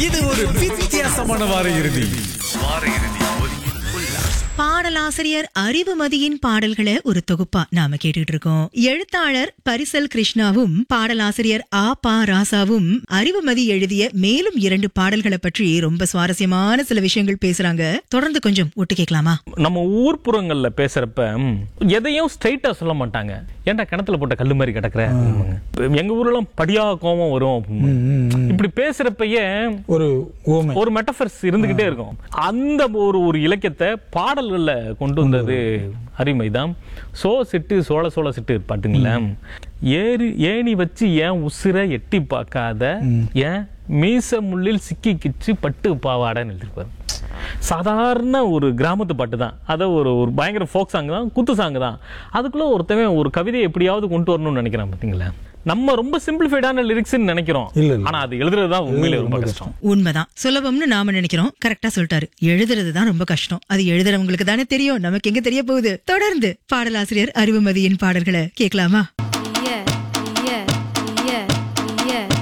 இது ஒரு வித்தியாசமான வார இறுதி பாடலாசிரியர் அறிவுமதியின் பாடல்களை ஒரு தொகுப்பா நாம கேட்டுட்டு இருக்கோம் எழுத்தாளர் பரிசல் கிருஷ்ணாவும் பாடலாசிரியர் ஆ பா ராசாவும் அறிவுமதி எழுதிய மேலும் இரண்டு பாடல்களை பற்றி ரொம்ப சுவாரஸ்யமான சில விஷயங்கள் பேசுறாங்க தொடர்ந்து கொஞ்சம் ஒட்டு கேட்கலாமா நம்ம ஊர்ப்புறங்கள்ல பேசுறப்ப ம், எதையும் ஸ்ட்ரைட்டா சொல்ல மாட்டாங்க ஏன்டா கிணத்துல போட்ட கல்லு மாதிரி கிடக்குற அப்படிம்பாங்க. எங்க ஊர்லாம் படியா கோவம் வரும் அப்படிம்பாங்க. இப்படி பேசுறப்பயே ஒரு ஓமை ஒரு மெட்டஃபர்ஸ் இருந்துகிட்டே இருக்கும் அந்த ஒரு ஒரு இலக்கியத்தை பாடல்கள்ல கொண்டு வந்தது அருமைதான் சோ சிட்டு சோழ சோழ சிட்டு பாட்டுங்களேன் ஏறி ஏணி வச்சு ஏன் உசுர எட்டி பார்க்காத ஏன் மீச முள்ளில் சிக்கி கிச்சு பட்டு பாவாடைன்னு எழுதிருப்பாரு சாதாரண ஒரு கிராமத்து பாட்டு தான் அதை ஒரு ஒரு பயங்கர ஃபோக் சாங் தான் குத்து சாங் தான் அதுக்குள்ள ஒருத்தவன் ஒரு கவிதையை எப்படியாவது கொண்டு வரணும்னு நினைக்கிறான் பார்த்தீங்களா நம்ம ரொம்ப சிம்பிளிஃபைடான லிரிக்ஸ்னு நினைக்கிறோம் இல்ல, இல்ல. ஆனா அது எழுதுறது தான் உண்மையிலே ரொம்ப கஷ்டம் உண்மைதான் சுலபம்னு நாம நினைக்கிறோம் கரெக்டா சொல்லிட்டாரு எழுதுறது தான் ரொம்ப கஷ்டம் அது எழுதுறவங்களுக்கு தானே தெரியும் நமக்கு எங்க தெரிய போகுது தொடர்ந்து பாடலாசிரியர் அறிவுமதியின் பாடல்களை கேட்கலாமா Yeah, yeah, yeah, yeah.